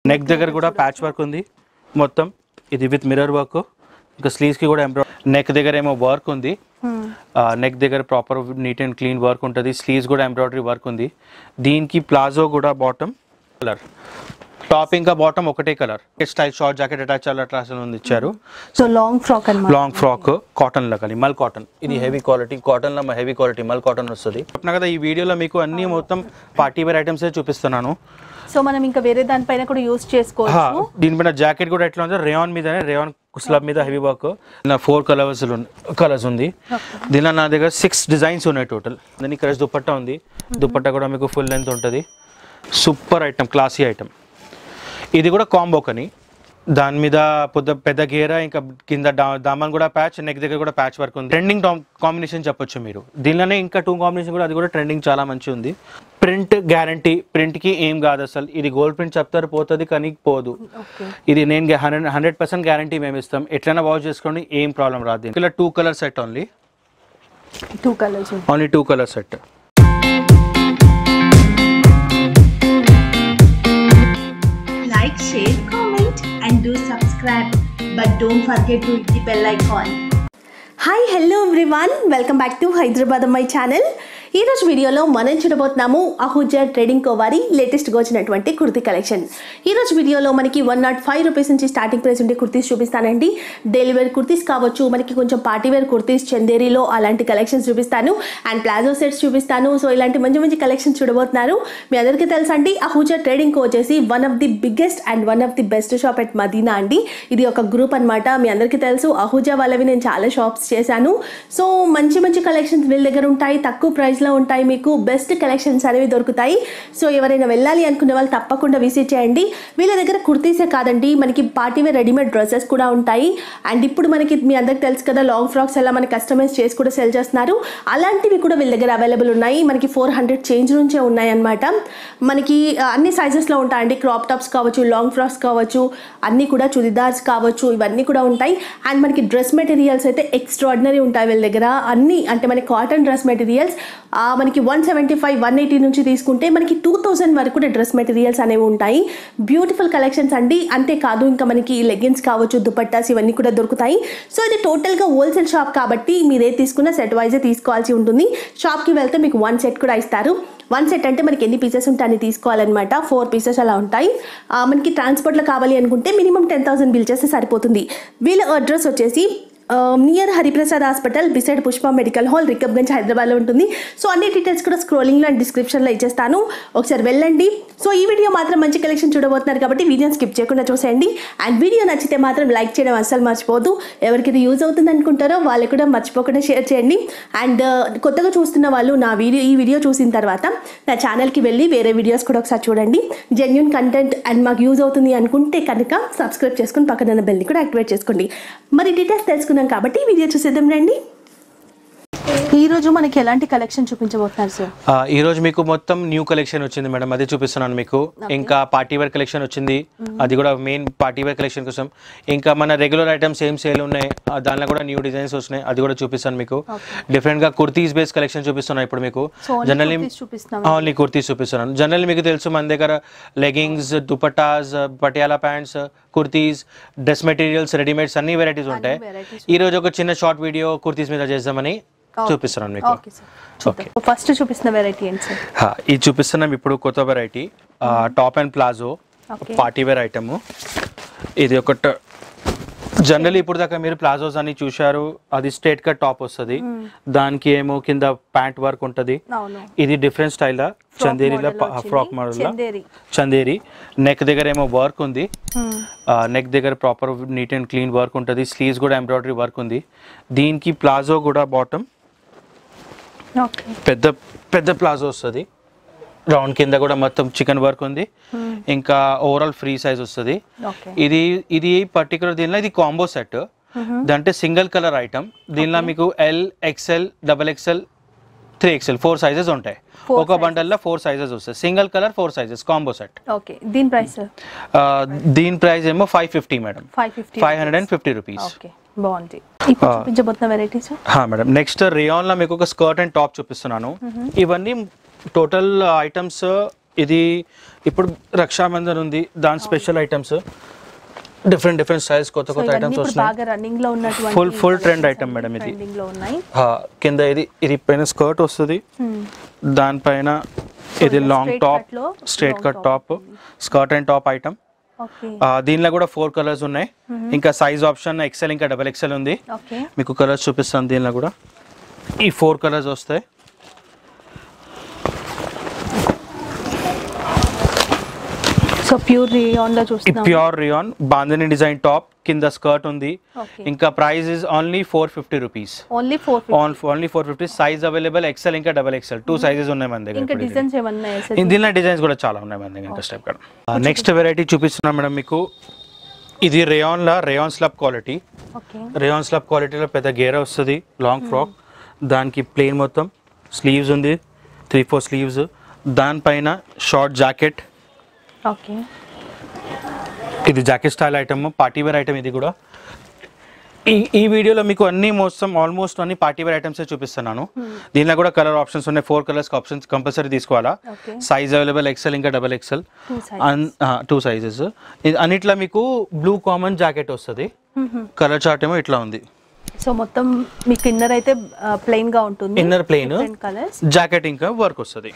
Neck దగ్గర కూడా patch work ఉంది మొత్తం ఇది విత్ మిర్రర్ వర్క్ ఇంకా స్లీవ్స్కి కూడా ఎంబ్రాయిడ్ నెక్ దగ్గర ఏమో వర్క్ ఉంది నెక్ దగ్గర proper neat and clean work ఉంటుంది స్లీవ్స్ కూడా ఎంబ్రాయిడరీ వర్క్ ఉంది దీనికి ప్లాజో కూడా బాటమ్ కలర్ టాప్ ఇంకా బాటమ్ ఒకటే colour style short jacket attach అట్లా అసలు ఉంది ఇచ్చారు సో లాంగ్ ఫ్రాక్ అనమాట లాంగ్ ఫ్రాక్ కాటన్ లో కానీ మల్ కాటన్ ఇది హెవీ క్వాలిటీ కాటన్ లో హెవీ క్వాలిటీ మల్ కాటన్ వస్తుంది చెప్పిన కదా ఈ వీడియోలో మీకు అన్ని మొత్తం పార్టీ వేర్ ఐటమ్స్ చూపిస్తున్నాను సో మనం ఇంకా వేరే దానిపైన కూడా యూస్ హా, చేసుకోవచ్చు దీనిపైన జాకెట్ కూడా ఎట్లా ఉంది రేయాన్ మీదనే రేయాన్ స్లబ్ మీద హెవీ వర్క్ నా ఫోర్ కలర్స్ కలర్స్ ఉంది దీనిలో నా దగ్గర సిక్స్ డిజైన్స్ ఉన్నాయి టోటల్ దాని ఇక్కడ దుపట్టా ఉంది దుపట్టా కూడా మీకు ఫుల్ లెంత్ ఉంటుంది సూపర్ ఐటమ్ క్లాసీ ఐటమ్ ఇది కూడా కాంబో కని దాని మీద పెద్ద పెద్ద గేర ఇంకా కింద డా- దామన్ కూడా ప్యాచ్ నెక్ దగ్గర కూడా ప్యాచ్ వర్క్ ఉంది ట్రెండింగ్ కాంబినేషన్ చెప్పొచ్చు మీరు దీనిలోనే ఇంకా టూ కాంబినేషన్ కూడా అది కూడా ట్రెండింగ్ చాలా మంచి ఉంది ప్రింట్ గ్యారంటీ ప్రింట్కి ఏం కాదు అసలు ఇది గోల్డ్ ప్రింట్ చెప్తారు పోతుంది కానీ పోదు ఓకే ఇది నేను హండ్రెడ్ హండ్రెడ్ పర్సెంట్ గ్యారంటీ మేము ఇస్తాం ఎట్లైనా వాష్ చేసుకోండి ఏం ప్రాబ్లం రాదు ఇలా two colour set only two colours only two colour set like, share, comment, and do subscribe. But don't forget to hit the bell icon. Hi hello everyone welcome back to Hyderabad my channel ఈరోజు వీడియోలో మనం చూడబోతున్నాము Ahuja trading కోవారి లేటెస్ట్గా వచ్చినటువంటి kurti collection ఈరోజు వీడియోలో మనకి one nought five rupees నుంచి స్టార్టింగ్ ప్రైస్ ఉండే కుర్తీస్ చూపిస్తానండి డైలీ వేర్ కుర్తీస్ కావచ్చు మనకి కొంచెం పార్టీ వేర్ కుర్తీస్ చందేరిలో అలాంటి కలెక్షన్స్ చూపిస్తాను అండ్ ప్లాజో సెట్స్ చూపిస్తాను సో ఇలాంటి మంచి మంచి కలెక్షన్స్ చూడబోతున్నారు మీ అందరికీ తెలుసా అండి అహూజా ట్రేడింగ్ కో వచ్చేసి one of the biggest and one of the best shop at Madina అండి ఇది ఒక గ్రూప్ అన్నమాట మీ అందరికీ తెలుసు అహూజా వాళ్ళవి నేను చాలా షాప్స్ చేశాను సో మంచి మంచి కలెక్షన్స్ వీళ్ళ దగ్గర ఉంటాయి తక్కువ ప్రైస్లో ఉంటాయి మీకు బెస్ట్ కలెక్షన్స్ అనేవి దొరుకుతాయి సో ఎవరైనా వెళ్ళాలి అనుకునే వాళ్ళు తప్పకుండా విజిట్ చేయండి వీళ్ళ దగ్గర కుర్తీసే కాదండి మనకి పార్టీ వేర్ రెడీమేడ్ డ్రెస్సెస్ కూడా ఉంటాయి అండ్ ఇప్పుడు మనకి మీ అందరికి తెలుసు కదా లాంగ్ ఫ్రాక్స్ ఎలా మనకి కస్టమైజ్ చేసి కూడా సెల్ చేస్తున్నారు అలాంటివి కూడా వీళ్ళ దగ్గర అవైలబుల్ ఉన్నాయి మనకి ఫోర్ హండ్రెడ్ చేంజ్ నుంచే ఉన్నాయి అనమాట మనకి ఆ, అన్ని సైజెస్లో ఉంటాయండి క్రాప్ టాప్స్ కావచ్చు లాంగ్ ఫ్రాక్స్ కావచ్చు అన్నీ కూడా చుడిదార్స్ కావచ్చు ఇవన్నీ కూడా ఉంటాయి అండ్ మనకి డ్రెస్ మెటీరియల్స్ అయితే ఎక్స్ట్రాడినరీ ఉంటాయి వీళ్ళ దగ్గర అన్ని అంటే మనకి కాటన్ డ్రెస్ మెటీరియల్స్ మనకి one seventy five one eighty నుంచి తీసుకుంటే మనకి టూ థౌసండ్ వరకు కూడా డ్రెస్ మెటీరియల్స్ అనేవి ఉంటాయి బ్యూటిఫుల్ కలెక్షన్స్ అండి అంతేకాదు ఇంకా మనకి లెగిన్స్ కావచ్చు దుపట్టాస్ ఇవన్నీ కూడా దొరుకుతాయి సో ఇది టోటల్గా హోల్సేల్ షాప్ కాబట్టి మీరు ఏది తీసుకున్నా సెట్ వైజే తీసుకోవాల్సి ఉంటుంది షాప్కి వెళ్తే మీకు వన్ సెట్ కూడా ఇస్తారు వన్ సెట్ అంటే మనకి ఎన్ని పీసెస్ ఉంటే అన్ని తీసుకోవాలన్నమాట ఫోర్ పీసెస్ అలా ఉంటాయి ఆ, మనకి ట్రాన్స్పోర్ట్లో కావాలి అనుకుంటే మినిమం టెన్ థౌసండ్ బిల్ చేస్తే సరిపోతుంది వీళ్ళ అడ్రస్ వచ్చేసి near Hariprasad hospital beside Pushpa medical hall Rikabganj హైదరాబాద్లో ఉంటుంది సో అన్ని డీటెయిల్స్ కూడా స్క్రోలింగ్లో అండ్ డిస్క్రిప్షన్లో ఇచ్చేస్తాను ఒకసారి వెళ్ళండి సో ఈ వీడియో మాత్రం మంచి కలెక్షన్ చూడబోతున్నారు కాబట్టి వీడియోని స్కిప్ చేయకుండా చూసేయండి అండ్ వీడియో నచ్చితే మాత్రం లైక్ చేయడం అస్సలు మర్చిపోదు ఎవరికి ఇది యూజ్ అవుతుంది అనుకుంటారో వాళ్ళు కూడా మర్చిపోకుండా షేర్ చేయండి అండ్ కొత్తగా చూస్తున్న వాళ్ళు నా వీడియో ఈ వీడియో చూసిన తర్వాత నా ఛానల్కి వెళ్ళి వేరే వీడియోస్ కూడా ఒకసారి చూడండి జెన్యున్ కంటెంట్ అండ్ మాకు యూజ్ అవుతుంది అనుకుంటే కనుక సబ్స్క్రైబ్ చేసుకుని పక్కన ఉన్న బెల్ని కూడా యాక్టివేట్ చేసుకోండి మరి డీటెయిల్స్ తెలుసుకున్నాం కాబట్టి వీడియో చూసేద్దాం రండి ఈ రోజు మనకి ఎలాంటి కలెక్షన్ చూపించబోతున్నారు సార్ ఆ, ఈ రోజు మీకు మొత్తం న్యూ కలెక్షన్ వచ్చింది మేడం అది చూపిస్తున్నాను మీకు ఇంకా పార్టీ వేర్ కలెక్షన్ వచ్చింది అది కూడా మెయిన్ పార్టీ వేర్ కలెక్షన్ కోసం ఇంకా మన రెగ్యులర్ ఐటమ్స్ ఏం సేల్ ఉన్నాయి ఆ, దానిలో కూడా న్యూ డిజైన్స్ వచ్చినాయి అది కూడా చూపిస్తాను మీకు డిఫరెంట్ గా కుర్తీస్ బేస్ కలెక్షన్ చూపిస్తున్నాను ఇప్పుడు మీకు So, only జనరల్లీ kurtis చూపిస్తున్నాం. ఓన్లీ కుర్తీస్ చూపిస్తున్నాను జనరల్లీ మీకు తెలుసు మన దగ్గర leggings dupattas Patiala pants kurtis dress materials readymades అన్ని వెరైటీస్ ఉంటాయి varieties ఈ రోజు ఒక చిన్న షార్ట్ వీడియో కుర్తీస్ మీద చేద్దామని చూపిస్తున్నాను మీకు ఓకే సార్ చూద్దాం ఫస్ట్ చూపిస్తున్న వెరైటీ ఏంటి సార్ హా, ఇది చూపిస్తున్నాం ఇప్పుడు కొత్త variety top and palazzo Okay. Party wear item ఇది ఒక జనరల్లీ ఇప్పుడు దాకా మీరు ప్లాజోస్ అని చూశారు అది స్ట్రేట్ కట్ టాప్ వస్తుంది దానికి ఏమో కింద ప్యాంట్ వర్క్ ఉంటుంది అవును ఇది డిఫరెంట్ స్టైల్ చందేరిలో model వచ్చింది. Frock model Chanderi. Chanderi neck దగ్గర ఏమో వర్క్ ఉంది నెక్ దగ్గర proper neat and clean work ఉంటుంది స్లీవ్స్ కూడా ఎంబ్రాయిడరీ వర్క్ ఉంది దీనికి ప్లాజో కూడా బాటమ్ ఓకే పెద్ద పెద్ద ప్లాజో వస్తుంది రౌండ్ కింద కూడా మొత్తం చికెన్ వర్క్ ఉంది ఇంకా ఓవరాల్ ఫ్రీ సైజ్ వస్తుంది ఓకే ఇది ఇది పర్టికులర్ దీనిలో ఇది కాంబో సెట్ దాంట్లో సింగిల్ కలర్ ఐటమ్ దీనిలో మీకు L XL double XL three XL four sizes ఉంటాయి Four ఒక బండల్లో ఫోర్ సైజెస్ వస్తాయి single colour four sizes combo set okay దీని ప్రైస్ సార్ దీని ప్రైస్ ఏమో five fifty madam five fifty five hundred and fifty rupees okay బాగుంది ఇప్పుడు చూపించబోతున్న వెరైటీ సార్ మేడం నెక్స్ట్ రియాన్లో మీకు ఒక స్కర్ట్ అండ్ టాప్ చూపిస్తున్నాను ఇవన్నీ టోటల్ ఐటమ్స్ ఇది ఇప్పుడు రక్షాబంధన్ ఉంది దాని special items different different styles కొత్త సో కొత్త ఇవన్నీ ఐటమ్స్ ఇప్పుడు వస్తున్నాయి బాగా రన్నింగ్ లో ఉన్నటువంటి Full- full trend item madam ఇది. ట్రెండింగ్ లో ఉన్నాయి ఆ, కింద ఇది ఇది పైన స్కర్ట్ వస్తుంది దానిపైన ఇది ఇలా లాంగ్ straight టాప్ cut లో straight long cut top top skirt and top item okay దీనిలో కూడా ఫోర్ కలర్స్ ఉన్నాయి ఇంకా సైజ్ ఆప్షన్ ఎక్సెల్ ఇంకా డబల్ ఎక్సెల్ ఉంది ఓకే మీకు కలర్స్ చూపిస్తాను దీనిలో కూడా ఈ ఫోర్ కలర్స్ వస్తాయి సో ప్యూర్ రియాన్ లో ఈ చూస్తున్నాం pure rayon bandhani design top కింద స్కర్ట్ ఉంది ఓకే ఇంకా price is only four fifty rupees only four only four fifty size available XL ఇంకా డబల్ ఎక్సెల్ టూ సైజెస్ ఉన్నాయి మన దగ్గర ఇంకా ఇప్పుడు ఇది. డిజైన్స్ ఏమన్నా ఈ దీనిలో డిజైన్స్ కూడా చాలా ఉన్నాయి మన దగ్గర ఇంకా స్టెప్ కూడా నెక్స్ట్ వెరైటీ చూపిస్తున్నాం మేడం మీకు ఇది రేయాన్లా rayon slub quality okay rayon slub క్వాలిటీలో పెద్ద గేర వస్తుంది లాంగ్ ఫ్రాక్ దానికి ప్లెయిన్ మొత్తం స్లీవ్స్ ఉంది త్రీ ఫోర్ స్లీవ్స్ దానిపైన షార్ట్ జాకెట్ ఓకే ఇది jacket style item party wear item ఇది కూడా ఈ ఈ వీడియోలో మీకు అన్ని మొత్తం ఆల్మోస్ట్ అన్ని పార్టీ వేర్ ఐటమ్స్ చూపిస్తున్నాను దీనిలో కూడా కలర్ ఆప్షన్స్ ఉన్నాయి ఫోర్ కలర్స్ ఆప్షన్స్ కంపల్సరీ తీసుకోవాలా ఓకే సైజ్ అవైలబుల్ ఎక్సెల్ ఇంకా double XL two size two sizes ఇది అన్నిట్లో మీకు బ్లూ కామన్ జాకెట్ వస్తుంది కలర్ చార్ట్ ఏమో ఇట్లా ఉంది సో మొత్తం మీకు ఇన్నర్ అయితే ప్లెయిన్ గా ఉంటుంది inner plain different colours jacket ఇంకా వర్క్ వస్తుంది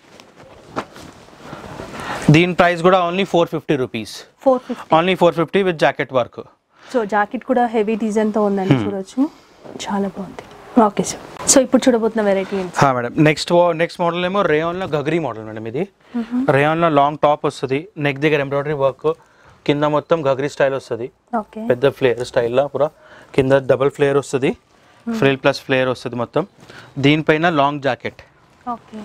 దీని ప్రైస్ కూడా only four fifty rupees four fifty only four fifty with jacket work so jacket కూడా హెవీ డిజైన్ తో ఉందండి చూడొచ్చు చాలా బాగుంది ఓకే సార్ సో ఇప్పుడు చూడబోతున్న వెరైటీ ఏంటి మేడం నెక్స్ట్ నెక్స్ట్ మోడల్ ఏమో రేయాన్లో గగరీ మోడల్ మేడం ఇది రేయాన్లో లాంగ్ టాప్ వస్తుంది నెక్ దగ్గర ఎంబ్రాయిడరీ వర్క్ కింద మొత్తం గగరీ స్టైల్ వస్తుంది ఓకే పెద్ద ఫ్లేయర్ స్టైల్లో పూరా కింద డబల్ ఫ్లేయర్ వస్తుంది ఫ్రిల్ ప్లస్ ఫ్లేయర్ వస్తుంది మొత్తం దీనిపైన లాంగ్ జాకెట్ ఓకే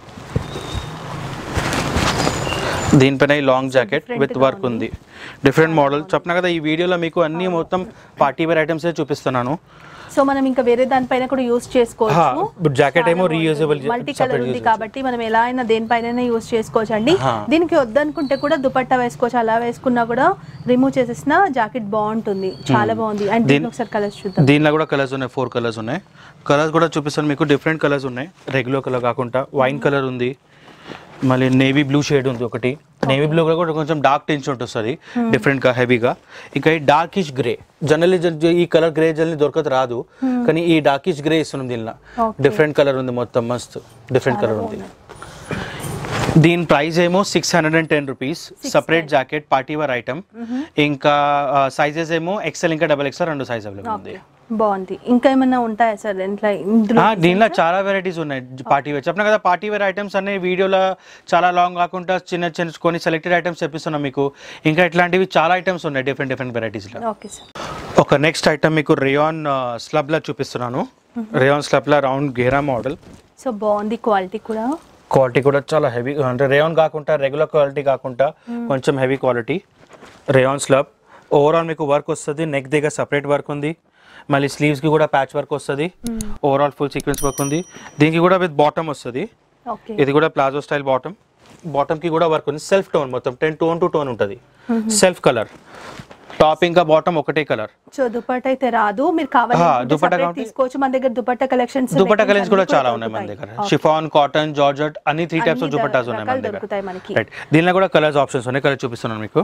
దీనిపైన ఈ లాంగ్ జాకెట్ different విత్ గా వర్క్ ఉంది డిఫరెంట్ మోడల్ చెప్పిన కదా ఈ వీడియోలో మీకు అన్ని మొత్తం పార్టీ వేర్ ఐటమ్స్ చూపిస్తున్నాను సో మనం ఇంకా వేరే దానిపైన కూడా యూస్ చేసుకోవచ్చు జాకెట్ ఏమో రీయూజబుల్ మల్టీ కలర్ ఉంది కాబట్టి మనం ఎలా అయినా దేనిపైన యూస్ చేసుకోవచ్చు అండి హా. దీనికి వద్దనుకుంటే కూడా దుపట్టా వేసుకోవచ్చు అలా వేసుకున్నా కూడా రిమూవ్ చేసేసిన జాకెట్ బాగుంటుంది చాలా బాగుంది అండ్ దీని ఒకసారి కలర్స్ చూద్దాం దీనిలో కూడా కలర్స్ ఉన్నాయి ఫోర్ కలర్స్ ఉన్నాయి కలర్స్ కూడా చూపిస్తాను మీకు డిఫరెంట్ కలర్స్ ఉన్నాయి రెగ్యులర్ కలర్ కాకుండా వైన్ కలర్ ఉంది మళ్ళీ నేవీ బ్లూ షేడ్ ఉంది ఒకటి నేవీ బ్లూ కూడా కొంచెం డార్క్ టించ్ ఉంటుంది డిఫరెంట్ గా హెవీగా ఇంకా ఈ డార్కిష్ గ్రే జనరల్లీ ఈ కలర్ గ్రే జల్ని దొరకదు రాదు కానీ ఈ డార్కిష్ గ్రే ఇస్తున్నాం దీనిలో Okay. డిఫరెంట్ కలర్ ఉంది మొత్తం మస్త్ డిఫరెంట్ కలర్ ఉంది దీని ప్రైస్ ఏమో six hundred and ten rupees separate jacket party wear item ఇంకా సైజెస్ ఏమో ఎక్సెల్ ఇంకా డబల్ ఎక్సెల్ రెండు సైజ్ అవైలబుల్ ఉంది బాగుంది ఇంకా ఏమైనా ఉంటాయా సార్ ఇట్లా ఇందులో ఆ, దీనిలో చాలా వెరైటీస్ ఉన్నాయి పార్టీ వేర్ చెప్పిన కదా పార్టీ వేర్ ఐటమ్స్ అనే వీడియోలో చాలా లాంగ్ కాకుండా చిన్న చిన్న కొన్ని సెలెక్టెడ్ ఐటమ్స్ చెప్పిస్తున్నాం మీకు ఇంకా ఇట్లాంటివి చాలా ఐటమ్స్ ఉన్నాయి డిఫరెంట్ డిఫరెంట్ వెరైటీస్లో ఓకే సార్ ఒక నెక్స్ట్ ఐటమ్ మీకు రేయాన్ స్లబ్లా చూపిస్తున్నాను రేయాన్ స్లబ్లా రౌండ్ గేరా మోడల్ సో బాగుంది క్వాలిటీ కూడా క్వాలిటీ కూడా చాలా హెవీ అంటే రేయాన్ కాకుండా రెగ్యులర్ క్వాలిటీ కాకుండా కొంచెం heavy quality rayon slub overall మీకు వర్క్ వస్తుంది నెక్ దగ్గర సపరేట్ వర్క్ ఉంది మళ్ళీ స్లీవ్స్కి కూడా ప్యాచ్ వర్క్ వస్తుంది ఓవరాల్ ఫుల్ సీక్వెన్స్ వర్క్ ఉంది దీనికి కూడా విత్ బాటమ్ వస్తుంది ఓకే ఇది కూడా ప్లాజో స్టైల్ బాటమ్ బాటమ్ కి కూడా వర్క్ ఉంది సెల్ఫ్ టోన్ మొత్తం టెన్ టోన్ టు టోన్ ఉంటుంది సెల్ఫ్ కలర్ టాప్ ఇంకా బాటమ్ ఒకటే కలర్ సో దుపట్టా అయితే రాదు మీరు కావాలి హా, అనుకుంటే దుపట్టా separate కావాలి. తీసుకోవచ్చు మన దగ్గర దుపట్టా కలెక్షన్స్ దుపట్టా కలర్స్ కూడా చాలా ఉన్నాయి మన దగ్గర షిఫాన్ కాటన్ జార్జెట్ అన్ని త్రీ టైప్స్ ఆఫ్ అన్ని దుపట్టాస్ ఉన్నాయి మన రకాలు దగ్గర దొరుకుతాయి మనకి. రైట్ దీనిలో కూడా కలర్స్ ఆప్షన్స్ ఉన్నాయి కలర్ చూపిస్తున్నాను మీకు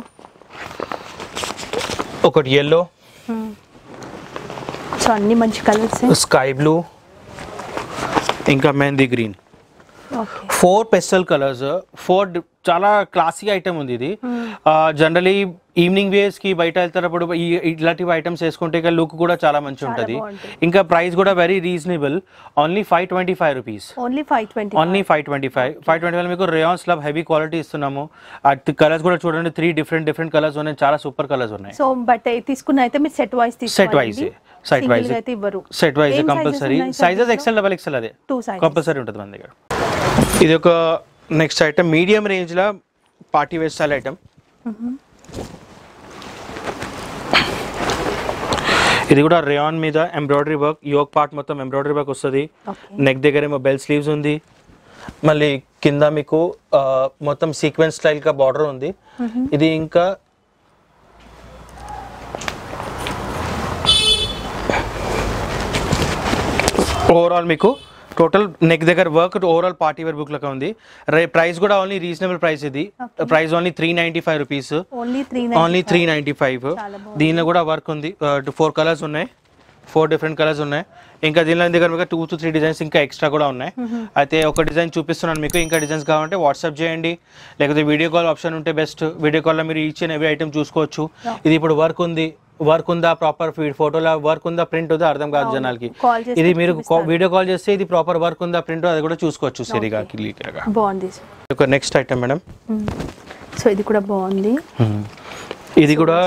ఒకటి ఎల్లో సో అన్ని మంచి కలర్స్ స్కై బ్లూ ఇంకా mehndi green okay four pastel colours four చాలా క్లాసీ ఐటమ్ ఉంది ఇది జనరలీ ఈవినింగ్ వేస్ కి బయట వెళ్తారప్పుడు ఈ ఇలాంటివి ఐటమ్స్ వేసుకుంటే ఇక లుక్ కూడా చాలా మంచి ఉంటుంది బాగుంటుంది. ఇంకా ప్రైస్ కూడా very reasonable only five twenty five rupees only five twenty only five twenty five five twenty five మీకు రేయాన్ స్లబ్ హెవీ క్వాలిటీ ఇస్తున్నాము కలర్స్ కూడా చూడండి త్రీ డిఫరెంట్ డిఫరెంట్ కలర్స్ ఉన్నాయి చాలా సూపర్ కలర్స్ ఉన్నాయి సో బట్ తీసుకున్న అయితే మీరు set wise set wise set wise అయితే ఇవ్వరు సెట్ వైజ్ ఏం sizes కంపల్సరీ ఉన్నాయి sir సైజెస్ దీంట్లో? ఎక్సెల్ డబల్ ఎక్సెల్ అదే టూ సైజ్ కంపల్సరీ ఉంటుంది మన దగ్గర ఇది ఒక నెక్స్ట్ ఐటమ్ మీడియం రేంజ్లో పార్టీ వేర్ స్టైల్ ఐటమ్ ఇది కూడా రేయాన్ మీద ఎంబ్రాయిడరీ వర్క్ యోక్ పార్ట్ మొత్తం ఎంబ్రాయిడరీ వర్క్ వస్తుంది ఓకే నెక్ దగ్గర ఏమో బెల్ స్లీవ్స్ ఉంది మళ్ళీ కింద మీకు ఆ, మొత్తం సీక్వెన్స్ స్టైల్గా బార్డర్ ఉంది ఇది ఇంకా ఓవరాల్ మీకు టోటల్ నెక్ దగ్గర work overall party wear book లెక్క ఉంది ప్రైస్ కూడా ఓన్లీ రీజనబుల్ ప్రైస్ ఇది price only three ninety five rupees only three only three ninety five చాలా బాగుంది. దీనిలో కూడా వర్క్ ఉంది ఫోర్ కలర్స్ ఉన్నాయి ఫోర్ డిఫరెంట్ కలర్స్ ఉన్నాయి ఇంకా దీనిలో దగ్గర మీకు టూ టు త్రీ డిజైన్స్ ఇంకా ఎక్స్ట్రా కూడా ఉన్నాయి అయితే ఒక డిజైన్ చూపిస్తున్నాను మీకు ఇంకా డిజైన్స్ కావాలంటే వాట్సాప్ చేయండి లేకపోతే వీడియో కాల్ ఆప్షన్ ఉంటే బెస్ట్ వీడియో కాల్లో మీరు ఈచ్ అండ్ ఎవ్రీ ఐటమ్ చూసుకోవచ్చు ఇది ఇప్పుడు వర్క్ ఉంది వర్క్ ఉందా ప్రాపర్ ఫోటోలో వర్క్ ఉందా ప్రింట్ ఉందా అర్థం కాదు జనాలకి Call చేస్తే ఇది మీరు వీడియో కాల్ చేస్తే ఇది ప్రాపర్ వర్క్ ఉందా ప్రింట్ అది కూడా చూసుకోవచ్చు సరిగా క్లియర్గా బాగుంది ఒక నెక్స్ట్ ఐటమ్ మేడం సో ఇది కూడా బాగుంది ఇది కూడా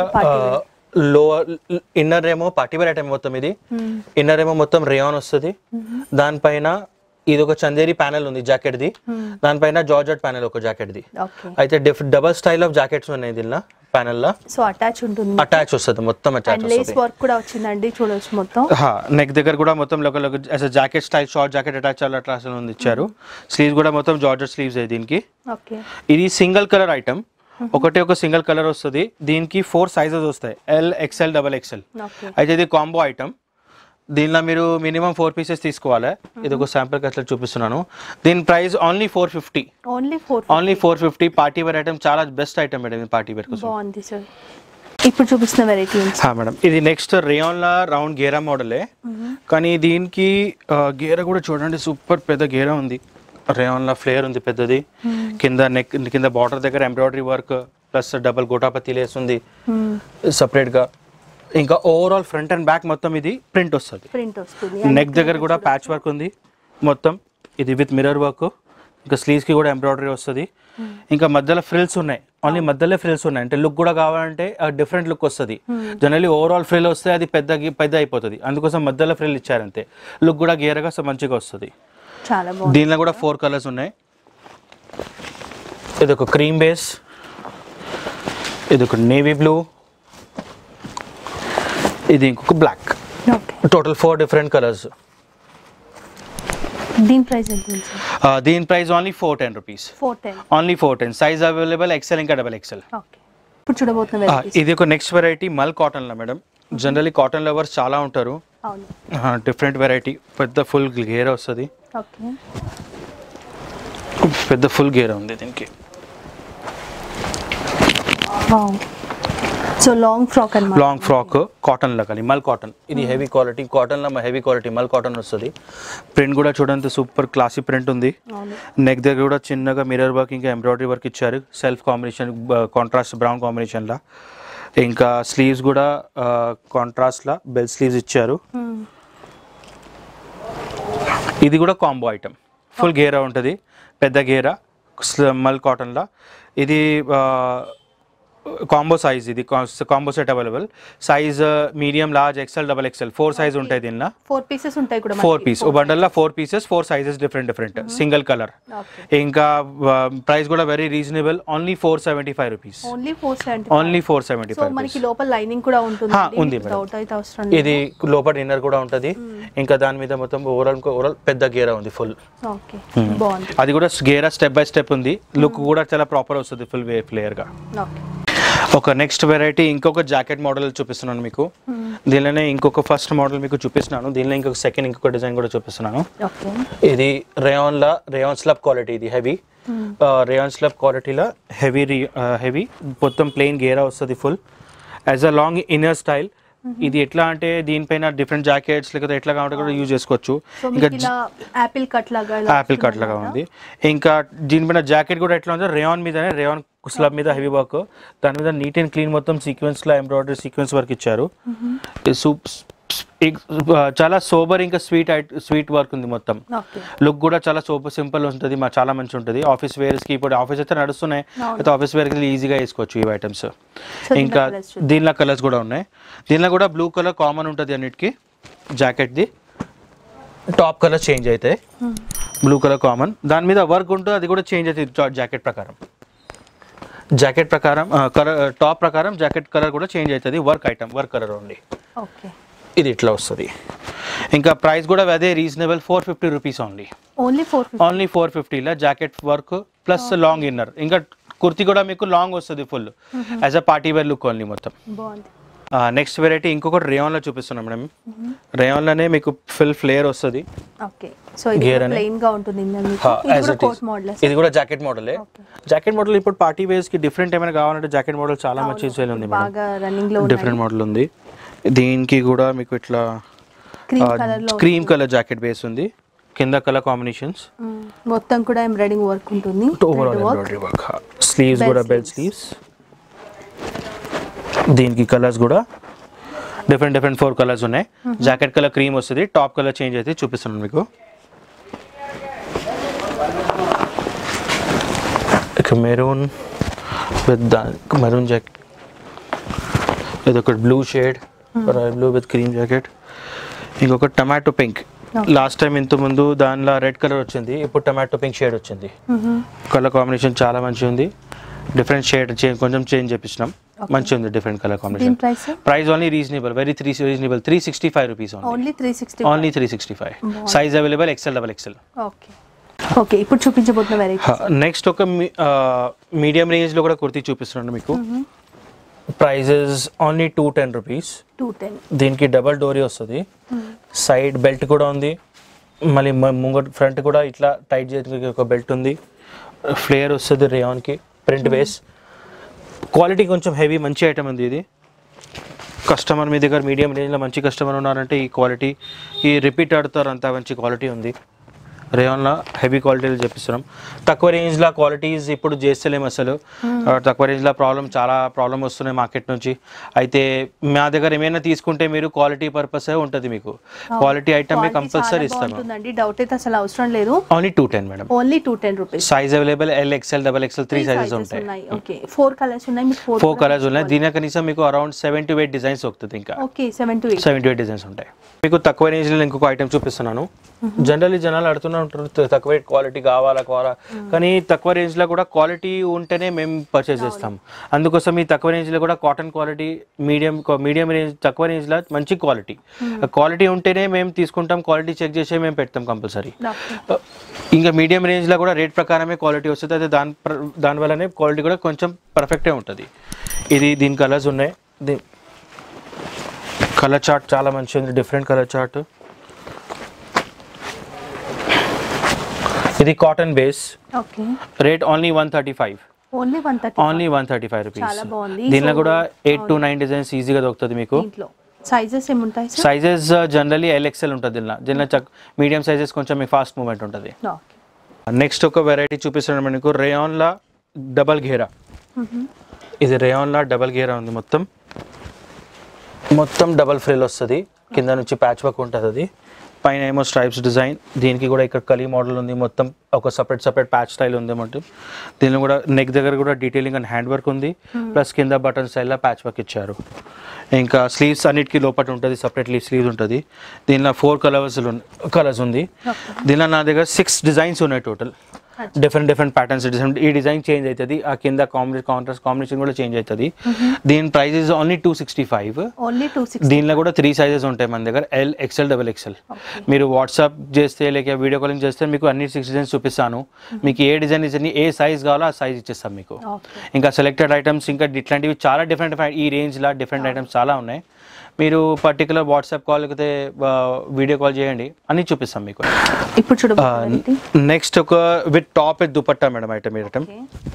లోవర్ ఇన్నర్ ఏమో పార్టీ వేర్ ఐటమ్ మొత్తం ఇది ఇన్నర్ ఏమో మొత్తం రేయాన్ వస్తుంది దానిపైన ఇది ఒక చందేరి ప్యానెల్ ఉంది జాకెట్ ది దానిపైన జార్జెట్ ప్యానెల్ ఒక జాకెట్ ది ఓకే అయితే డబల్ స్టైల్ ఆఫ్ జాకెట్స్ ఉన్నాయి దీనిలో ప్యానెల్ లో సో అటాచ్ ఉంటుంది అటాచ్ వస్తుంది మొత్తం అటాచ్ అండ్ లేస్ వస్తుంది వర్క్ కూడా వచ్చిందండి చూడొచ్చు మొత్తం నెక్ దగ్గర కూడా మొత్తం local jacket style short jacket attach అట్లా అసలు ఉంది ఇచ్చారు స్లీవ్స్ కూడా మొత్తం జార్జెట్ స్లీవ్స్ దీనికి ఓకే ఇది సింగిల్ కలర్ ఐటమ్ ఒకటే ఒక సింగిల్ కలర్ వస్తుంది దీనికి ఫోర్ సైజెస్ వస్తాయి L XL double XL okay అయితే ఇది కాంబో ఐటమ్ దీనిలో మీరు మినిమం ఫోర్ పీసెస్ తీసుకోవాలి ఇది ఒక శాంపుల్ అట్లా చూపిస్తున్నాను దీని price only four fifty only four only four fifty party wear item చాలా బెస్ట్ ఐటమ్ మేడం ఇది పార్టీ వేర్ కోసం బాగుంది సార్ ఇప్పుడు చూపిస్తున్న వెరైటీ హా మేడం ఇది నెక్స్ట్ రేయాన్లా రౌండ్ గేరా మోడలే కానీ దీనికి ఆ, గేరా కూడా చూడండి సూపర్ పెద్ద గేరా ఉంది రేయాన్లా ఫ్లేయర్ ఉంది పెద్దది కింద నెక్ కింద బార్డర్ దగ్గర embroidery work plus double gotapatti lace ఉంది సపరేట్గా ఇంకా ఓవరాల్ ఫ్రంట్ అండ్ బ్యాక్ మొత్తం ఇది ప్రింట్ వస్తుంది ప్రింట్ వస్తుంది నెక్ దగ్గర కూడా ప్యాచ్ వర్క్ ఉంది మొత్తం ఇది విత్ మిర్రర్ వర్క్ ఇంకా sleeves కి కూడా ఎంబ్రాయిడరీ వస్తుంది ఇంకా మధ్యలో ఫ్రిల్స్ ఉన్నాయి ఓన్లీ మధ్యలో ఫ్రిల్స్ ఉన్నాయి అంటే లుక్ కూడా కావాలంటే డిఫరెంట్ లుక్ వస్తుంది జనరల్లీ ఓవరాల్ ఫ్రిల్ వస్తే అది పెద్ద పెద్ద అయిపోతుంది అందుకోసం మధ్యలో ఫ్రిల్ ఇచ్చారంతే లుక్ కూడా గేరగా సో మంచిగా వస్తుంది చాలా బాగుంది దీనిలో కూడా ఫోర్ కలర్స్ ఉన్నాయి ఇది ఒక క్రీమ్ బేస్ ఇది ఒక నేవీ బ్లూ ఇది ఇంకొక black okay total four different colours దీని ప్రైస్ ఎంత ఉంది సార్ దీని price only four ten rupees four ten only four ten size available XL ఇంకా డబల్ ఎక్సెల్ ఓకే ఇప్పుడు చూడబోతున్న వెరైటీస్ ఇది ఒక నెక్స్ట్ వెరైటీ మల్ కాటన్లో మేడం జనరలీ కాటన్ లవర్స్ చాలా ఉంటారు అవును డిఫరెంట్ వెరైటీ పెద్ద ఫుల్ గేర్ వస్తుంది ఓకే పెద్ద ఫుల్ గేర్ ఉంది దీనికి వావ్ సో లాంగ్ ఫ్రాక్ అన్నమాట లాంగ్ ఫ్రాక్ కాటన్ లో కానీ మల్ కాటన్ ఇది హెవీ క్వాలిటీ కాటన్ లో హెవీ క్వాలిటీ మల్ కాటన్ వస్తుంది ప్రింట్ కూడా చూడండి సూపర్ క్లాసీ ప్రింట్ ఉంది అవును నెక్ దగ్గర కూడా చిన్నగా మిర్రర్ వర్క్ ఇంకా ఎంబ్రాయిడరీ వర్క్ ఇచ్చారు సెల్ఫ్ కాంబినేషన్ కాంట్రాస్ట్ బ్రౌన్ కాంబినేషన్లా ఇంకా స్లీవ్స్ కూడా కాంట్రాస్ట్లా బెల్ స్లీవ్స్ ఇచ్చారు ఇది కూడా కాంబో ఐటమ్ ఫుల్ గేరా ఉంటుంది పెద్ద గేరా మల్ కాటన్లా ఇది కాంబో సైజ్ ఇది combo set available size medium large XL double XL four size ఉంటాయి దీనిలో ఫోర్ పీసెస్ ఉంటాయి కూడా ఫోర్ పీస్ బండల్లో four pieces four sizes different different single colour okay ఇంకా ప్రైస్ కూడా very reasonable only four seventy five rupees only four seventy only four seventy so five మనకి లోపల lining కూడా ఉంటుంది హా, ఉంది మేడం. డౌట్ అయితే అవసరం లేదు ఇది లోపల ఇన్నర్ కూడా ఉంటుంది ఇంకా దాని మీద మొత్తం ఓవరాల్ ఓవరాల్ పెద్ద గేరా ఉంది ఫుల్ ఓకే బాగుంది అది కూడా గేరా స్టెప్ బై స్టెప్ ఉంది లుక్ కూడా చాలా ప్రాపర్ వస్తుంది ఫుల్ వే ఫ్లేయర్ గా ఓకే ఒక నెక్స్ట్ వెరైటీ ఇంకొక జాకెట్ మోడల్ చూపిస్తున్నాను మీకు దీనిలోనే ఇంకొక ఫస్ట్ మోడల్ మీకు చూపిస్తున్నాను దీనిలో ఇంకొక సెకండ్ ఇంకొక డిజైన్ కూడా చూపిస్తున్నాను ఓకే ఇది రేయాన్ లా రేయాన్ స్లబ్ క్వాలిటీ ఇది హెవీ రేయాన్ స్లబ్ క్వాలిటీలో హెవీ హెవీ మొత్తం ప్లెయిన్ గేరా వస్తుంది full as a long inner style ఇది ఎట్లా అంటే దీనిపైన డిఫరెంట్ జాకెట్స్ లేకపోతే ఎట్లా కావాలంటే కూడా యూజ్ చేసుకోవచ్చు సో ఇంకా మీకు ఇలా యాపిల్ కట్ లాగా ఇలా యాపిల్ కట్ లాగా ఉంది ఇంకా దీనిపైన జాకెట్ కూడా ఎట్లా ఉంది రేయాన్ మీదనే రేయాన్ స్లబ్ మీద హెవీ వర్క్ దాని మీద నీట్ అండ్ క్లీన్ మొత్తం సీక్వెన్స్ లో ఎంబ్రాయిడరీ సీక్వెన్స్ వర్క్ ఇచ్చారు ఇది సూప్ చాలా సోబర్ ఇంకా స్వీట్ స్వీట్ వర్క్ ఉంది మొత్తం ఓకే లుక్ కూడా చాలా సూపర్ సింపుల్ ఉంటుంది మా చాలా మంచి ఉంటుంది ఆఫీస్ వేర్స్ కి ఇప్పుడు ఆఫీస్ అయితే నడుస్తున్నాయి అవును. అయితే ఆఫీస్ వేర్ కి ఈజీగా వేసుకోవచ్చు ఈ ఐటమ్స్ సో దీంట్లో ఇంకా colours చూద్దాం. దీనిలో కలర్స్ కూడా ఉన్నాయి దీనిలో కూడా బ్లూ కలర్ కామన్ ఉంటుంది అన్నిటికీ జాకెట్ది టాప్ కలర్ చేంజ్ అవుతాయి బ్లూ కలర్ కామన్ దాని మీద వర్క్ ఉంటుంది అది కూడా చేంజ్ అవుతుంది జాకెట్ ప్రకారం జాకెట్ ప్రకారం కలర్ టాప్ ప్రకారం జాకెట్ కలర్ కూడా చేంజ్ అవుతుంది work item work colour only okay ఇది ఇట్లా వస్తుంది ఇంకా ప్రైస్ కూడా అదే reasonable four fifty rupees only only four fifty only four ఫిఫ్టీలో jacket work plus long inner ఇంకా కుర్తి కూడా మీకు లాంగ్ వస్తుంది full as a party wear look only మొత్తం బాగుంది నెక్స్ట్ వెరైటీ ఇంకొకటి రేయాన్లో చూపిస్తున్నాం మేడం రేయాన్లోనే మీకు ఫుల్ ఫ్లేయర్ వస్తుంది ఓకే సో ఇది Gear అని. ప్లెయిన్ గా ఉంటుంది ఇందులో మీకు. ఇది as కూడా it is. కోట్ మోడల్ ఇది కూడా జాకెట్ మోడలే జాకెట్ మోడల్ ఇప్పుడు పార్టీ వేస్ కి డిఫరెంట్ ఏమైనా కావాలంటే జాకెట్ మోడల్ చాలా మంచి సేల్ ఉంది మేడం బాగా రన్నింగ్ లో డిఫరెంట్ మోడల్ ఉంది దీనికి కూడా మీకు ఇట్లా క్రీమ్ కలర్ లో క్రీమ్ కలర్ జాకెట్ బేస్ ఉంది కింద కలర్ కాంబినేషన్స్ మ్మ్. మొత్తం కూడా ఎంబ్రాయిడింగ్ వర్క్ ఉంటుంది overall Thread work. Embroidery work sleeves Belt కూడా బెల్ట్ స్లీవ్స్ దీనికి కలర్స్ కూడా డిఫరెంట్ డిఫరెంట్ ఫోర్ కలర్స్ ఉన్నాయి జాకెట్ కలర్ క్రీమ్ వస్తుంది టాప్ కలర్ చేంజ్ అయితే చూపిస్తున్నాను మీకు ఇక మెరూన్ విత్ మెరూన్ జాకెట్ ఇది ఒక blue shade blue with cream jacket ఇంకొక టమాటో పింక్ లాస్ట్ టైం ఇంత ముందు దానిలో రెడ్ కలర్ వచ్చింది ఇప్పుడు టమాటో పింక్ షేడ్ వచ్చింది మ్మ్. కలర్ కాంబినేషన్ చాలా మంచిగా ఉంది డిఫరెంట్ షేడ్ కొంచెం చేంజ్ చేపించినాం మంచిగా ఉంది డిఫరెంట్ కలర్ దీని combination price price only reasonable very three reasonable three sixty five rupees only only three sixty only three sixty five size available XL double XL okay okay ఇప్పుడు చూపించబోతున్న variety next ఒక medium రేంజ్లో కూడా కుర్తీ చూపిస్తున్నాను మీకు prices only two ten rupees two ten దీనికి double డోరీ వస్తుంది సైడ్ బెల్ట్ కూడా ఉంది మళ్ళీ మ- ముంగట ఫ్రంట్ కూడా ఇట్లా టైట్ చేయడానికి ఒక బెల్ట్ ఉంది ఫ్లేయర్ వస్తుంది రేయాన్కి ప్రింట్ బేస్ క్వాలిటీ కొంచెం హెవీ మంచి ఐటమ్ ఉంది ఇది కస్టమర్ మీ దగ్గర మీడియం రేంజ్లో మంచి కస్టమర్ ఉన్నారంటే ఈ క్వాలిటీ ఈ రిపీట్ ఆడతారు అంత మంచి క్వాలిటీ ఉంది రేయాన్లో హెవీ క్వాలిటీలు చెప్పిస్తున్నాం తక్కువ రేంజ్లో క్వాలిటీస్ ఇప్పుడు చేస్తలేము అసలు ఆ, తక్కువ రేంజ్లో ప్రాబ్లం చాలా ప్రాబ్లం వస్తున్నాయి మార్కెట్ నుంచి అయితే మా దగ్గర ఏమైనా తీసుకుంటే మీరు క్వాలిటీ పర్పస్ ఉంటుంది మీకు క్వాలిటీ ఐటమ్ కంపల్సరీ ఇస్తాము బాగుంటుందండి డౌట్ అయితే అసలు అవసరం లేదు only two ten madam only two ten rupees size available L XL double XL three sizes ఉంటాయి ఉన్నాయి ఓకే ఫోర్ కలర్స్ ఉన్నాయి మీకు ఫోర్ ఫోర్ కలర్స్ ఉన్నాయి దీని కనీసం మీకు around seven to eight designs వస్తుంది ఇంకా okay seven to eight seven to eight designs ఉంటాయి మీకు తక్కువ రేంజ్లో ఇంకొక ఐటమ్ చూపిస్తున్నాను జనరల్లీ జనాలు అడుగుతూనే ఉంటారు "త- తక్కువ క్వాలిటీ కావాలా కావాలా కానీ తక్కువ రేంజ్లో కూడా క్వాలిటీ ఉంటేనే మేము పర్చేస్ చేస్తాం అందుకోసం ఈ తక్కువ రేంజ్లో కూడా cotton quality medium medium range తక్కువ రేంజ్లో మంచి క్వాలిటీ క్వాలిటీ ఉంటేనే మేము తీసుకుంటాం క్వాలిటీ చెక్ చేసే మేము పెడతాం కంపల్సరీ ఇంకా మీడియం రేంజ్లో కూడా రేట్ ప్రకారమే క్వాలిటీ వస్తుంది అయితే దాని ప్ర- దానివల్లనే క్వాలిటీ కూడా కొంచెం పర్ఫెక్టే ఉంటుంది ఇది దీని కలర్స్ ఉన్నాయి దీ కలర్ చార్ట్ చాలా మంచిగా ఉంది డిఫరెంట్ కలర్ చార్ట్ ఇది cotton base okay rate only one thirty five only one thirty only one thirty five rupees చాలా బాగుంది. దీనిలో So, కూడా ఎయిట్ టు నైన్ డిజైన్స్ ఈజీగా దొరుకుతుంది మీకు దీంట్లో సైజెస్ ఏముంటాయి సార్ సైజెస్ జనరలీ ఎల్ఎక్సెల్ ఉంటుంది దీనిలో దీనిలో చక్ మీడియం సైజెస్ కొంచెం మీ ఫాస్ట్ మూమెంట్ ఉంటుంది ఓకే నెక్స్ట్ ఒక వెరైటీ చూపిస్తున్నాను మనకు రేయాన్లా డబల్ ఘేరా ఇది రేయాన్లా డబల్ ఘేరా ఉంది మొత్తం మొత్తం డబల్ ఫ్రిల్ వస్తుంది కింద నుంచి ప్యాచ్ వర్క్ ఉంటుంది అది పైన ఏమో స్ట్రైప్స్ డిజైన్ దీనికి కూడా ఇక్కడ కలీ మోడల్ ఉంది మొత్తం ఒక సపరేట్ సపరేట్ ప్యాచ్ స్టైల్ ఉంది మొత్తం దీనిలో కూడా నెక్ దగ్గర కూడా డీటెయిలింగ్ అండ్ హ్యాండ్ వర్క్ ఉంది ప్లస్ కింద బటన్ స్టైల్లో ప్యాచ్ వర్క్ ఇచ్చారు ఇంకా స్లీవ్స్ అన్నిటికీ లోపల ఉంటుంది సపరేట్లీ స్లీవ్స్ ఉంటుంది దీనిలో ఫోర్ కలర్స్ కలర్స్ ఉంది దీనిలో నా దగ్గర సిక్స్ డిజైన్స్ ఉన్నాయి total different different patterns design ఈ డిజైన్ చేంజ్ అవుతుంది ఆ కింద కాంబినేషన్ కాంట్రాస్ట్ కాంబినేషన్ కూడా చేంజ్ అవుతుంది దీని price is only two sixty five only two six దీనిలో కూడా త్రీ సైజెస్ ఉంటాయి మన దగ్గర ఎల్ ఎక్సెల్ డబల్ ఎక్సెల్ మీరు వాట్సాప్ చేస్తే లేక వీడియో కాలింగ్ చేస్తే మీకు అన్ని సిక్స్ డిజైన్స్ చూపిస్తాను మీకు ఏ డిజైన్ డిజైన్ ఏ సైజ్ కావాలో ఆ సైజ్ ఇచ్చేస్తాం మీకు ఓకే ఇంకా సెలెక్టెడ్ ఐటమ్స్ ఇంకా ఇట్లాంటివి చాలా డిఫరెంట్ ఈ రేంజ్లో డిఫరెంట్ ఐటమ్స్ చాలా ఉన్నాయి మీరు పర్టికులర్ వాట్సాప్ కాల్ లేకపోతే వీడియో కాల్ చేయండి అన్ని చూపిస్తాం మీకు ఇప్పుడు చూడబోతుంది నెక్స్ట్ ఒక with top with dupatta madam item ఈ ఐటమ్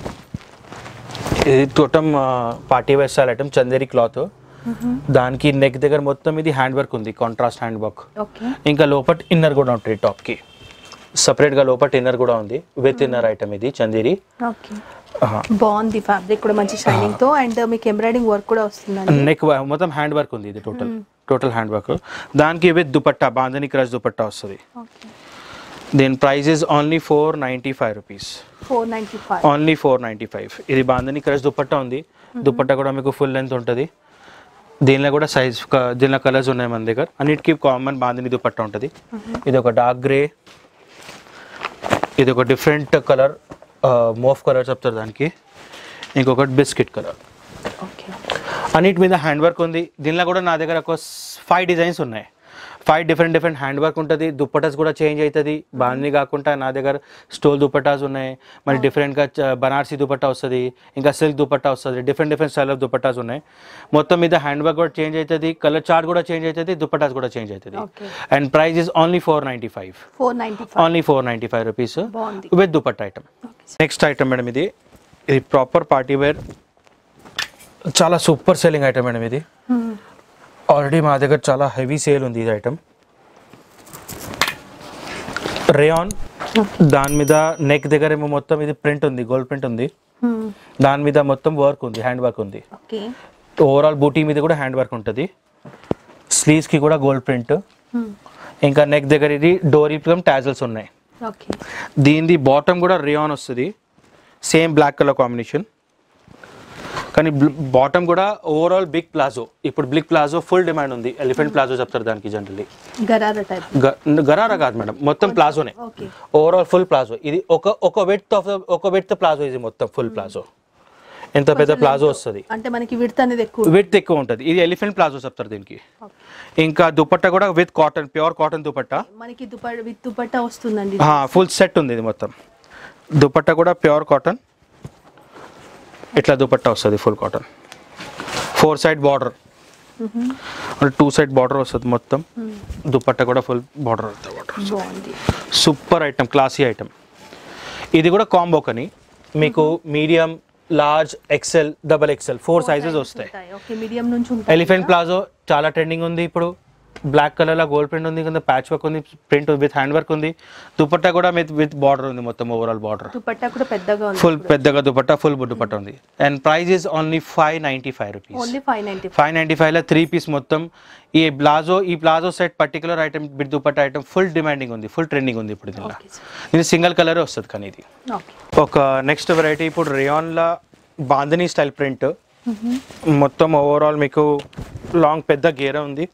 ఇది టోటం party wear style item Chanderi cloth దానికి నెక్ దగ్గర మొత్తం ఇది హ్యాండ్ వర్క్ ఉంది కాంట్రాస్ట్ హ్యాండ్ వర్క్ ఓకే ఇంకా లోపట్ ఇన్నర్ కూడా ఉంటుంది టాప్కి సపరేట్గా లోపట్ ఇన్నర్ కూడా ఉంది విత్ ఇన్నర్ ఐటమ్ ఇది చందేరి ఓకే బాగుంది ఫ్యాబ్రిక్ కూడా మంచి షైనింగ్ తో అండ్ మీకు ఎంబ్రాయిడింగ్ వర్క్ కూడా వస్తుందండి నెక్ మొత్తం హ్యాండ్ వర్క్ ఉంది ఇది టోటల్ టోటల్ హ్యాండ్ వర్క్ దానికి విత్ దుపట్టా బాందని క్రష్ దుపట్టా వస్తుంది ఓకే దీని price is only four ninety five rupees four ninety five only four ninety five ఇది బాందని క్రష్ దుపట్టా ఉంది దుపట్టా కూడా మీకు ఫుల్ లెంత్ ఉంటుంది దీనిలో కూడా సైజ్ దీనిలో కలర్స్ ఉన్నాయి మన దగ్గర అన్నిటికీ కామన్ బాందని దుపట్టా ఉంటుంది ఇది ఒక డార్క్ గ్రే ఇది ఒక డిఫరెంట్ కలర్ మోఫ్ కలర్ చెప్తారు దానికి ఇంకొకటి బిస్కెట్ కలర్ ఓకే అన్నిటి మీద హ్యాండ్ వర్క్ ఉంది దీనిలో కూడా నా దగ్గర ఒక ఫైవ్ డిజైన్స్ ఉన్నాయి five different different hand work ఉంటుంది దుప్పటాస్ కూడా చేంజ్ అవుతుంది బాంది కాకుండా నా దగ్గర స్టోల్ దుప్పటాస్ ఉన్నాయి మరి డిఫరెంట్గా బనార్సీ దుపట్టా వస్తుంది ఇంకా సిల్క్ దుపట్టా వస్తుంది different different style of dupattas ఉన్నాయి మొత్తం మీద హ్యాండ్ వర్క్ కూడా చేంజ్ అవుతుంది కలర్ చార్ట్ కూడా చేంజ్ అవుతుంది దుపట్టాస్ కూడా చేంజ్ అవుతుంది Okay. And price is only four ninety five four ninety five only four ninety five rupees బాగుంది with dupatta item next item madam ఇది ఇది ప్రాపర్ పార్టీ వేర్ చాలా సూపర్ సెల్లింగ్ ఐటమ్ మేడం ఇది already మా దగ్గర చాలా హెవీ సేల్ ఉంది ఇది ఐటమ్ రేయాన్ దాని మీద నెక్ దగ్గర ఏమో మొత్తం ఇది ప్రింట్ ఉంది గోల్డ్ ప్రింట్ ఉంది దాని మీద మొత్తం వర్క్ ఉంది హ్యాండ్ వర్క్ ఉంది ఓకే ఓవరాల్ బూటీ మీద కూడా హ్యాండ్ వర్క్ ఉంటుంది స్లీవ్స్కి కూడా గోల్డ్ ప్రింట్ ఇంకా నెక్ దగ్గర ఇది డోరీ ప్లమ్ టాజల్స్ ఉన్నాయి ఓకే దీనిది బాటమ్ కూడా రియాన్ వస్తుంది సేమ్ బ్లాక్ కలర్ కాంబినేషన్ కానీ బాటమ్ కూడా ఓవరాల్ బిగ్ ప్లాజో ఇప్పుడు బిగ్ ప్లాజో ఫుల్ డిమాండ్ ఉంది ఎలిఫెంట్ ప్లాజో చెప్తారు దానికి జనరల్లీ గరారా టైప్ గరారా కాదు మేడం మొత్తం ప్లాజోనే ఓకే ఓవరాల్ ఫుల్ ప్లాజో ఇది ఒక ఒక వెట్ ఆఫ్ ఒక వెట్ ప్లాజో ఇది మొత్తం ఫుల్ ప్లాజో ఎంత పెద్ద ప్లాజో వస్తుంది అంటే మనకి విడత అనేది ఎక్కువ విత్ ఎక్కువ ఉంటుంది ఇది ఎలిఫెంట్ ప్లాజో చెప్తారు దీనికి ఇంకా దుపట్టా కూడా with cotton pure cotton dupatta మనకి దుప విత్ దుపట్టా వస్తుందండి ఫుల్ సెట్ ఉంది ఇది మొత్తం దుపట్టా కూడా ప్యూర్ కాటన్ ఇట్లా దుపట్టా వస్తుంది full cotton four side border అంటే టూ సైడ్ బార్డర్ వస్తుంది మొత్తం దుపట్టా కూడా ఫుల్ బార్డర్ బాగుంది సూపర్ ఐటమ్ క్లాసీ ఐటమ్ ఇది కూడా కాంబో కని మీకు medium large XL double XL four sizes వస్తాయి ఓకే మీడియం నుంచి ఉంటాయి ఎలిఫెంట్ ప్లాజో చాలా ట్రెండింగ్ ఉంది ఇప్పుడు బ్లాక్ కలర్ లో గోల్డ్ ప్రింట్ ఉంది కింద ప్యాచ్ వర్క్ ఉంది ప్రింట్ విత్ హ్యాండ్ వర్క్ ఉంది దుపట్టా కూడా విత్ విత్ బార్డర్ ఉంది మొత్తం ఓవరాల్ బార్డర్ దుపట్టా కూడా పెద్దగా ఉంది ఫుల్ పెద్దగా దుపట్టా ఫుల్ దుపట్టా ఉంది and price is only five ninety five rupees only five ninety five ninety ఫైవ్లో త్రీ పీస్ మొత్తం ఈ ప్లాజో ఈ palazzo set particular item bit dupatta item full demanding ఉంది ఫుల్ ట్రెండింగ్ ఉంది ఇప్పుడు దీనిలో ఓకే ఇది సింగిల్ కలర్ వస్తుంది కానీ ఇది ఓకే ఒక నెక్స్ట్ వెరైటీ ఇప్పుడు రేయాన్లా బాంధనీ స్టైల్ ప్రింట్ మొత్తం ఓవరాల్ మీకు లాంగ్ పెద్ద గేర ఉంది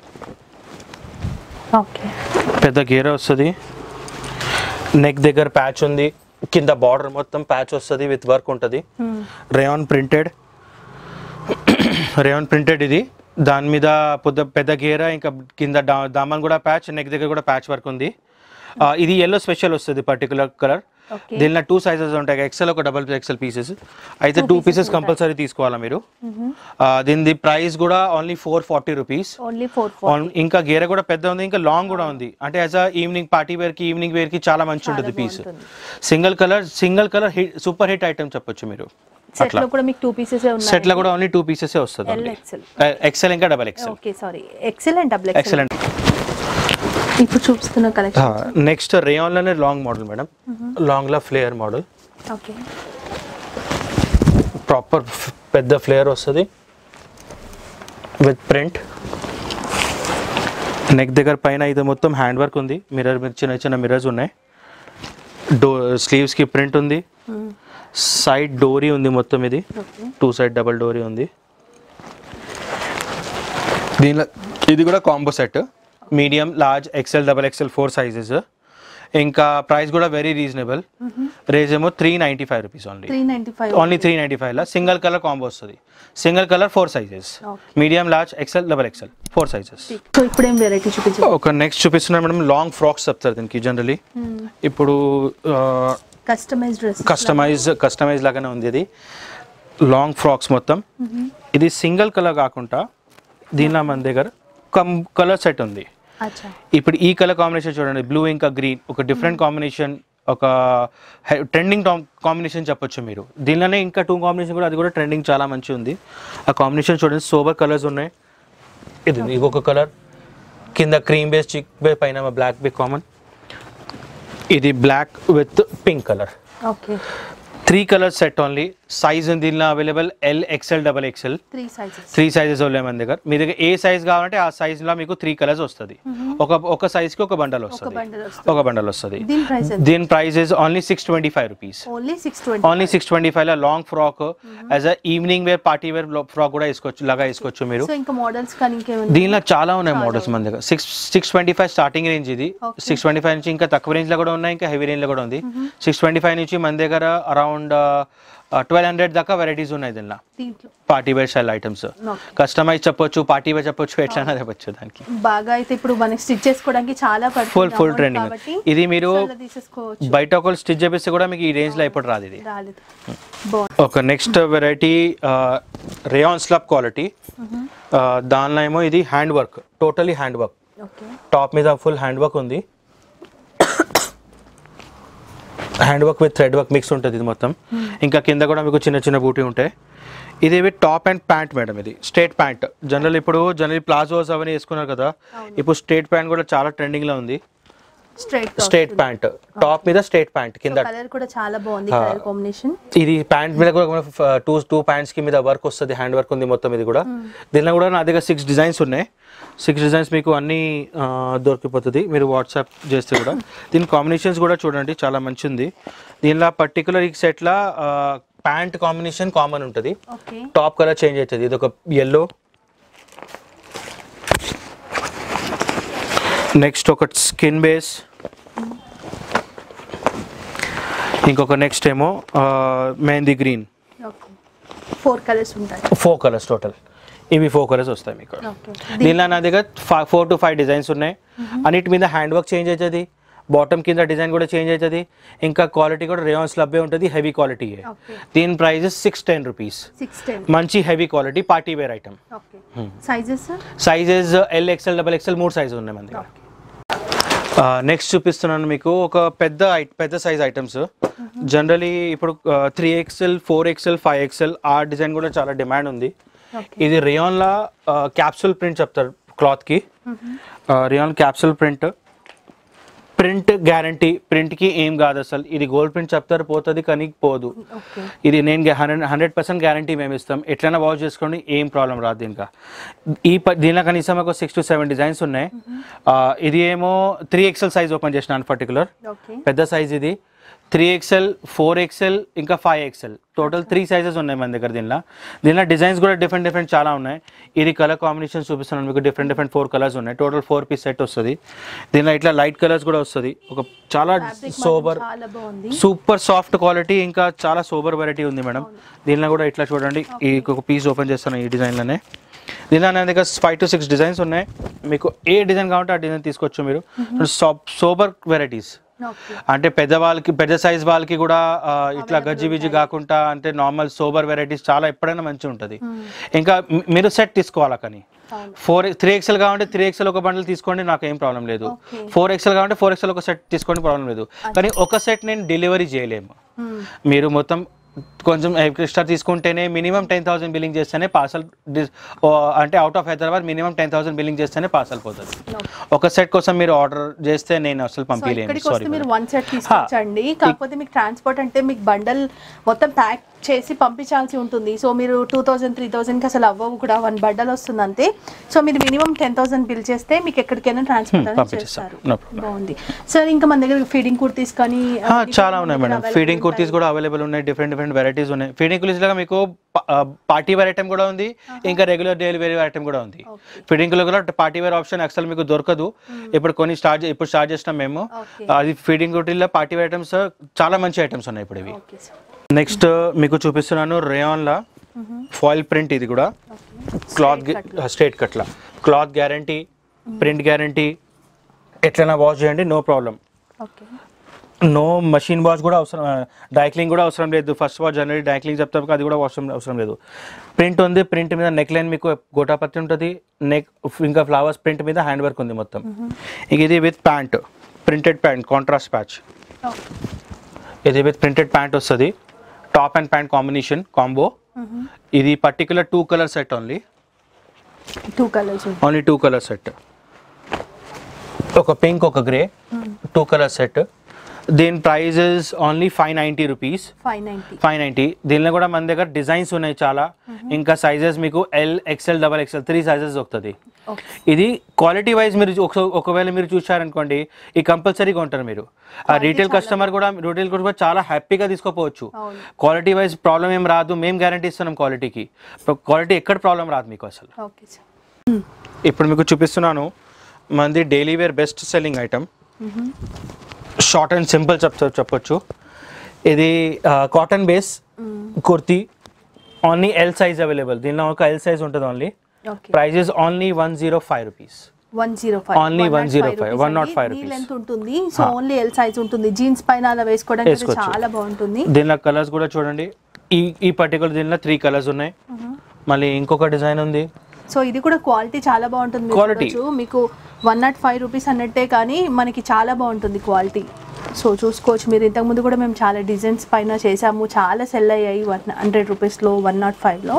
ఓకే పెద్ద గేర వస్తుంది నెక్ దగ్గర ప్యాచ్ ఉంది కింద బార్డర్ మొత్తం ప్యాచ్ వస్తుంది విత్ వర్క్ ఉంటుంది రేయాన్ ప్రింటెడ్ రేయాన్ ప్రింటెడ్ ఇది దాని మీద పెద్ద పెద్ద గేర ఇంకా కింద డా దామన్ కూడా ప్యాచ్ నెక్ దగ్గర కూడా ప్యాచ్ వర్క్ ఉంది ఆ, ఇది ఎల్లో స్పెషల్ వస్తుంది పర్టికులర్ కలర్ ఓకే దీనిలో టూ సైజెస్ ఉంటాయి ఎక్సెల్ ఒక డబల్ ఎక్సెల్ పీసెస్ అయితే టూ పీసెస్ కంపల్సరీ తీసుకోవాలా మీరు ఆ, దీనిది ప్రైస్ కూడా only four forty rupees only four four ఇంకా గేర కూడా పెద్ద ఉంది ఇంకా లాంగ్ కూడా ఉంది అంటే as a evening party wear కి ఈవినింగ్ వేర్ కి చాలా మంచి ఉంటుంది piece single colour single colour hit super hit item చెప్పొచ్చు మీరు సెట్ లో కూడా మీకు టూ పీసెస్ ఉన్నాయి సెట్ లో కూడా ఓన్లీ టూ పీసెస్ వస్తుంది ఎల్ ఎక్సెల్ ఎక్సెల్ ఇంకా double XL okay sorry XL and double XL excellent ఇప్పుడు చూపిస్తున్న కలెక్షన్ నెక్స్ట్ రేయాన్ లోనే లాంగ్ మోడల్ మేడం లాంగ్ లో ఫ్లేయర్ మోడల్ ఓకే ప్రాపర్ పెద్ద ఫ్లేయర్ వస్తుంది విత్ ప్రింట్ నెక్ దగ్గర పైన ఇది మొత్తం హ్యాండ్ వర్క్ ఉంది మిర్రర్ మీద చిన్న చిన్న మిర్రర్స్ ఉన్నాయి డో స్లీవ్స్కి ప్రింట్ ఉంది సైడ్ డోరీ ఉంది మొత్తం ఇది ఓకే టూ సైడ్ డబల్ డోరీ ఉంది దీనిలో ఇది కూడా combo set medium large XL double XL four sizes ఇంకా ప్రైస్ కూడా వెరీ రీజనబుల్ రేజ్ ఏమో three ninety five rupees only three ninety five only three ninety ఫైవ్లో సింగిల్ కలర్ కాంబో వస్తుంది single colour four sizes Okay. Medium large XL double XL four sizes so ఇప్పుడు ఏం variety చూపించు ఒక next చూపిస్తున్నా madam long frocks చెప్తారు దీనికి generally ఇప్పుడు కస్టమైజ్ డ్రెస్ కస్టమైజ్ కస్టమైజ్ లాగానే ఉంది ఇది లాంగ్ ఫ్రాక్స్ మొత్తం ఇది సింగిల్ కలర్ కాకుండా దీనిలో మన దగ్గర కమ్ కలర్ సెట్ ఉంది అచ్చా ఇప్పుడు ఈ కలర్ కాంబినేషన్ చూడండి బ్లూ ఇంకా గ్రీన్ ఒక డిఫరెంట్ కాంబినేషన్ ఒక ట్రెండింగ్ కాంబినేషన్ చెప్పొచ్చు మీరు దీనిలోనే ఇంకా టూ కాంబినేషన్ కూడా అది కూడా ట్రెండింగ్ చాలా మంచి ఉంది ఆ కాంబినేషన్ చూడండి సోబర్ కలర్స్ ఉన్నాయి ఇది ఉంది, ఇంకొక కలర్ కింద క్రీమ్ బేస్ చిక్ బే పైన బ్లాక్ బే కామన్ ఇది black with pink colour okay three colour set only size దీనిలో available L XL double XL three sizes three sizes ఉన్నాయి మన దగ్గర మీ దగ్గర ఏ సైజ్ కావాలంటే ఆ సైజ్ లో మీకు త్రీ కలర్స్ వస్తుంది ఒక ఒక సైజ్ కి ఒక బండల్ వస్తుంది bundle వస్తుంది. ఒక బండల్ వస్తుంది దీని ప్రైస్ ఎంత దీని price is only six twenty five rupees only six twenty only six twenty five లో long frock as a evening wear party wear frock కూడా వేసుకోవచ్చు లాగా వేసుకోవచ్చు మీరు సో ఇంకా మోడల్స్ కానీ ఇంకేమైనా దీనిలో చాలా ఉన్నాయి మోడల్స్ మన దగ్గర six six twenty five starting range ఇది Okay. సిక్స్ ట్వంటీ ఫైవ్ నుంచి ఇంకా తక్కువ రేంజ్ లో కూడా ఉన్నాయి ఇంకా హెవీ రేంజ్ లో కూడా ఉంది సిక్స్ ట్వంటీ ఫైవ్ నుంచి మన దగ్గర అరౌండ్ ట్వెల్వ్ హండ్రెడ్ దాకా వెరైటీస్ ఉన్నాయి దీనిలో దీంట్లో party wear style items Okay. Customize చెప్పొచ్చు పార్టీ వేర్ చెప్పొచ్చు ఎట్లైనా చెప్పొచ్చు దానికి బాగా అయితే ఇప్పుడు మనకి స్టిచ్ చేసుకోవడానికి చాలా పడుతుంది ఫుల్ ఫుల్ amount ట్రెండింగ్ కాబట్టి ఇది మీరు అలా తీసేసుకోవచ్చు బయట ఒకళ్ళు స్టిచ్ చేపిస్తే కూడా మీకు ఈ రేంజ్ లో ఇప్పుడు రాదు ఇది రాలేదు బాగుంది ఒక next variety rayon slub quality దానిలో ఏమో ఇది hand work totally hand work okay top మీద ఫుల్ హ్యాండ్ వర్క్ ఉంది hand work with thread work mix ఉంటుంది ఇది మొత్తం ఇంకా కింద కూడా మీకు చిన్న చిన్న బూటీ ఉంటాయి ఇది with top and pant madam ఇది స్ట్రేట్ ప్యాంట్ జనరల్ ఇప్పుడు జనరల్ ప్లాజోస్ అవన్నీ వేసుకున్నారు కదా ఇప్పుడు స్ట్రేట్ ప్యాంట్ కూడా చాలా ట్రెండింగ్ లో ఉంది స్ట్రైట్ స్ట్రేట్ ప్యాంట్ టాప్ మీద స్ట్రేట్ ప్యాంట్ కింద కలర్ కూడా చాలా బాగుంది ఆ. కలర్ కాంబినేషన్ ఇది ప్యాంట్ మీద కూడా టూ టూ ప్యాంట్స్ కి మీద వర్క్ వస్తుంది హ్యాండ్ వర్క్ ఉంది మొత్తం ఇది కూడా దీనిలో కూడా నా దగ్గర సిక్స్ డిజైన్స్ ఉన్నాయి సిక్స్ డిజైన్స్ మీకు అన్ని ఆ, దొరికిపోతుంది మీరు వాట్సాప్ చేస్తే కూడా దీని కాంబినేషన్స్ కూడా చూడండి చాలా మంచి ఉంది దీనిలో పర్టికులర్ ఈ సెట్లో ప్యాంట్ కాంబినేషన్ కామన్ ఉంటుంది ఓకే టాప్ కలర్ చేంజ్ అవుతుంది ఇది ఒక ఎల్లో నెక్స్ట్ ఒక స్కిన్ బేస్ ఇంకొక నెక్స్ట్ ఏమో mehndi green okay four colours ఉంటాయి ఫోర్ కలర్స్ టోటల్ ఇవి ఫోర్ కలర్స్ వస్తాయి మీకు ఓకే దీనిలో నా దగ్గర ఫోర్ టు ఫైవ్ డిజైన్స్ ఉన్నాయి అన్నిటి మీద హ్యాండ్ వర్క్ చేంజ్ అవుతుంది బాటమ్ కింద డిజైన్ కూడా చేంజ్ అవుతుంది ఇంకా క్వాలిటీ కూడా రేయాన్స్ లబ్బే ఉంటుంది హెవీ క్వాలిటీ ఓకే దీని prices six ten rupees six ten మంచి heavy quality party wear item okay sizes sizes L XL double XL మూడు సైజు ఉన్నాయి మన దగ్గర నెక్స్ట్ చూపిస్తున్నాను మీకు ఒక పెద్ద ఐ- పెద్ద సైజ్ ఐటమ్స్ జనరలీ ఇప్పుడు three XL four XL five XL ఆ డిజైన్ కూడా చాలా డిమాండ్ ఉంది ఓకే ఇది రియాన్లా క్యాప్సూల్ ప్రింట్ చెప్తారు క్లాత్కి rayon capsule print print guarantee ప్రింట్కి ఏం కాదు అసలు ఇది గోల్డ్ ప్రింట్ చెప్తారు పోతుంది కానీ పోదు ఓకే ఇది నేను హండ్రెడ్ హండ్రెడ్ పర్సెంట్ గ్యారంటీ మేము ఇస్తాం ఎట్లైనా వాష్ చేసుకోండి ఏం ప్రాబ్లం రాదు దీనికి ఈ ప- దీనిలో కనీసం ఒక సిక్స్ టు సెవెన్ డిజైన్స్ ఉన్నాయి ఆ, ఇది ఏమో త్రీ ఎక్స్ఎల్ సైజ్ ఓపెన్ చేసిన పర్టికులర్ ఓకే పెద్ద సైజ్ ఇది త్రీ ఎక్స్ఎల్ ఫోర్ ఎక్స్ఎల్ ఇంకా five XL total three sizes ఉన్నాయి మన దగ్గర దీనిలో దీనిలో డిజైన్స్ కూడా డిఫరెంట్ డిఫరెంట్ చాలా ఉన్నాయి ఇది కలర్ కాంబినేషన్ చూపిస్తున్నాను మీకు డిఫరెంట్ డిఫరెంట్ ఫోర్ కలర్స్ ఉన్నాయి టోటల్ ఫోర్ పీస్ సెట్ వస్తుంది దీనిలో ఇట్లా లైట్ కలర్స్ కూడా వస్తుంది ఒక చాలా సోబర్ చాలా బాగుంది సూపర్ సాఫ్ట్ క్వాలిటీ ఇంకా చాలా సూపర్ వెరైటీ ఉంది మేడం దీనిలో కూడా ఇట్లా చూడండి ఈ ఒక పీస్ ఓపెన్ చేస్తాను ఈ డిజైన్లోనే దీనిలో నా దగ్గర ఫైవ్ టు సిక్స్ డిజైన్స్ ఉన్నాయి మీకు ఏ డిజైన్ కావాలంటే ఆ డిజైన్ తీసుకోవచ్చు మీరు సోబర్ వెరైటీస్ ఓకే అంటే పెద్దవాళ్ళకి పెద్ద సైజ్ వాళ్ళకి కూడా ఆ, ఇట్లా గజ్జి బిజ్జి కాకుండా అంటే నార్మల్ సోబర్ వెరైటీస్ చాలా ఎప్పుడైనా మంచిగా ఉంటుంది ఇంకా మీ- మీరు సెట్ తీసుకోవాలా కానీ అవును. ఫోర్ త్రీ ఎక్స్ఎల్ కావాలంటే త్రీ ఎక్స్ఎల్ ఒక బండిల్ తీసుకోండి నాకు ఏం ప్రాబ్లం లేదు Okay. ఫోర్ ఎక్స్ఎల్ కావాలంటే ఫోర్ ఎక్స్ఎల్ ఒక సెట్ తీసుకోండి ప్రాబ్లం లేదు కానీ ఒక సెట్ నేను డెలివరీ చేయలేము Hmm. మీరు మొత్తం కొంచెం ఎక్స్ట్రా తీసుకుంటేనే మినిమం టెన్ థౌసండ్ బిల్లింగ్ చేస్తేనే పార్సల్ అంటే out of Hyderabad minimum ten thousand billing చేస్తేనే పార్సల్ పోతుంది ఒక సెట్ కోసం మీరు ఆర్డర్ చేస్తే నేను అసలు సో పంపించలేను ఇక్కడికి సారీ వస్తే మీరు వన్ సెట్ తీసుకొచ్చండి కాకపోతే మీకు ట్రాన్స్పోర్ట్ అంటే మీకు బండల్ మొత్తం ప్యాక్ చేసి పంపించాల్సి ఉంటుంది సో మీరు టూ థౌసండ్ త్రీ థౌసండ్కి అసలు అవ్వవు కూడా వన్ బండల్ వస్తుంది అంతే సో మీరు మినిమం టెన్ థౌసండ్ బిల్ చేస్తే మీకు ఎక్కడికైనా ట్రాన్స్పోర్ట్ అనేది పంపించేస్తాం. చేస్తారు No problem. బాగుంది సార్ ఇంకా మన దగ్గర ఫీడింగ్ కుర్తీస్ కానీ ఆ, చాలా ఉన్నాయి మేడం ఫీడింగ్ కుర్తీస్ కూడా అవైలబుల్ ఉన్నాయి డిఫరెంట్ డిఫరెంట్ వెరైటీస్ ఉన్నాయి ఫీడింగ్ కుర్తీస్ లాగా మీకు పార్టీ వేర్ ఐటమ్ కూడా ఉంది ఇంకా రెగ్యులర్ డైలీ వేర్ ఐటమ్ కూడా ఉంది ఫీడింగ్ లో కూడా పార్టీ వేర్ ఆప్షన్ అసలు మీకు దొరకదు ఇప్పుడు కొన్ని స్టార్ట్ ఇప్పుడు స్టార్ట్ చేసినాం మేము Okay. అది ఫీడింగ్ కుర్టీలో పార్టీ వేర్ ఐటమ్స్ చాలా మంచి ఐటమ్స్ ఉన్నాయి ఇప్పుడు ఇవి ఓకే సార్ నెక్స్ట్ మీకు చూపిస్తున్నాను రేయాన్ లా ఫాయిల్ ప్రింట్ ఇది కూడా క్లాత్ స్ట్రేట్ కట్లా క్లాత్ గ్యారంటీ ప్రింట్ గ్యారంటీ ఎట్లైనా వాష్ చేయండి no problem okay no machine wash కూడా అవసరం డైక్లింగ్ కూడా అవసరం లేదు ఫస్ట్ వాష్ జనరల్ డైక్లింగ్ చెప్తాం అది కూడా అవసరం అవసరం లేదు ప్రింట్ ఉంది ప్రింట్ మీద నెక్ లైన్ మీకు గోటాపత్తి ఉంటుంది నెక్ ఇంకా ఫ్లవర్స్ ప్రింట్ మీద హ్యాండ్ వర్క్ ఉంది మొత్తం ఇక ఇది with pant printed pant contrast patch ఇది విత్ ప్రింటెడ్ ప్యాంట్ వస్తుంది top and pant combination combo ఇది particular two colour set only two colours only two colour set ఒక పింక్ ఒక గ్రే టూ కలర్ సెట్ దీని prices only five ninety rupees five ninety five ninety దీనిలో కూడా మన దగ్గర designs ఉన్నాయి చాలా ఇంకా సైజెస్ మీకు L XL double XL three sizes దొరుకుతుంది ఓకే ఇది క్వాలిటీ వైజ్ మీరు ఒక- ఒకవేళ మీరు చూసారనుకోండి ఈ కంపల్సరీగా ఉంటారు మీరు ఆ రీటైల్ కస్టమర్ కూడా రీటైల్ కూడా చాలా హ్యాపీగా తీసుకోపోవచ్చు అవును. క్వాలిటీ వైజ్ ప్రాబ్లం ఏం రాదు మేము గ్యారంటీ ఇస్తున్నాం క్వాలిటీకి క్వాలిటీ ఎక్కడ ప్రాబ్లం రాదు మీకు అసలు ఓకే సార్ ఇప్పుడు మీకు చూపిస్తున్నాను మనది daily wear best selling item short and simple చెప్ చెప్పొచ్చు ఇది cotton base kurti only L size available దీనిలో ఒక ఎల్ సైజ్ ఉంటుంది only okay price is only one zero five rupees one zero five Only 105, 105 rupees. Length ఉంటుంది so only L size ఉంటుంది jeans పైన అలా వేసుకోవడానికి అయితే వేసుకోవచ్చు. చాలా బాగుంటుంది దీనిలో కలర్స్ కూడా చూడండి ఈ ఈ పర్టికులర్ దీనిలో త్రీ కలర్స్ ఉన్నాయి మళ్ళీ ఇంకొక డిజైన్ ఉంది సో ఇది కూడా క్వాలిటీ చాలా బాగుంటుంది మీరు Quality. చూడొచ్చు. మీకు వన్ నాట్ ఫైవ్ రూపీస్ అన్నట్టే కానీ మనకి చాలా బాగుంటుంది క్వాలిటీ సో చూసుకోవచ్చు మీరు ఇంతకుముందు కూడా మేము చాలా డిజైన్స్ పైన చేసాము చాలా సెల్ అయ్యాయి వన్ హండ్రెడ్ రూపీస్లో వన్ నాట్ ఫైవ్లో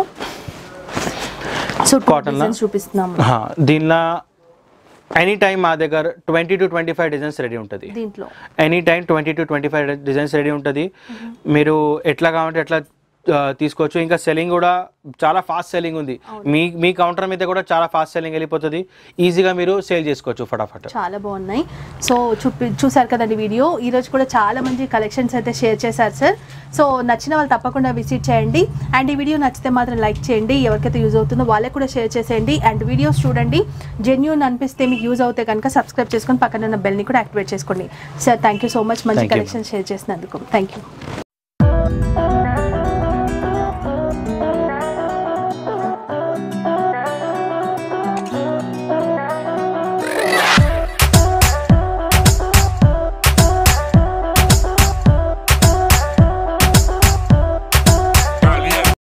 సో Cotton లో? డిజైన్స్ చూపిస్తున్నాము హా, దీనిలో ఎనీ టైం మా దగ్గర twenty two twenty five designs ready ఉంటుంది దీంట్లో any time twenty two twenty five designs ready ఉంటుంది మీరు ఎట్లా కావాలంటే ఎట్లా ఆ, తీసుకోవచ్చు ఇంకా సెల్లింగ్ కూడా చాలా ఫాస్ట్ సెల్లింగ్ ఉంది మీ మీ కౌంటర్ మీద కూడా చాలా ఫాస్ట్ సెల్లింగ్ వెళ్ళిపోతుంది ఈజీగా మీరు సేల్ చేసుకోవచ్చు ఫటాఫట్ చాలా బాగున్నాయి సో చూపి చూసారు కదండి వీడియో ఈరోజు కూడా చాలా మంచి కలెక్షన్స్ అయితే షేర్ చేశారు సార్ సో నచ్చిన వాళ్ళు తప్పకుండా విజిట్ చేయండి అండ్ ఈ వీడియో నచ్చితే మాత్రం లైక్ చేయండి ఎవరికైతే యూజ్ అవుతుందో వాళ్ళకి కూడా షేర్ చేసేయండి అండ్ వీడియోస్ చూడండి జెన్యున్ అనిపిస్తే మీకు యూజ్ అవుతే కనుక సబ్స్క్రైబ్ చేసుకొని పక్కన ఉన్న బెల్ని కూడా యాక్టివేట్ చేసుకోండి sir thank you so much మంచి Thank you. కలెక్షన్ షేర్ చేసినందుకు థ్యాంక్ యూ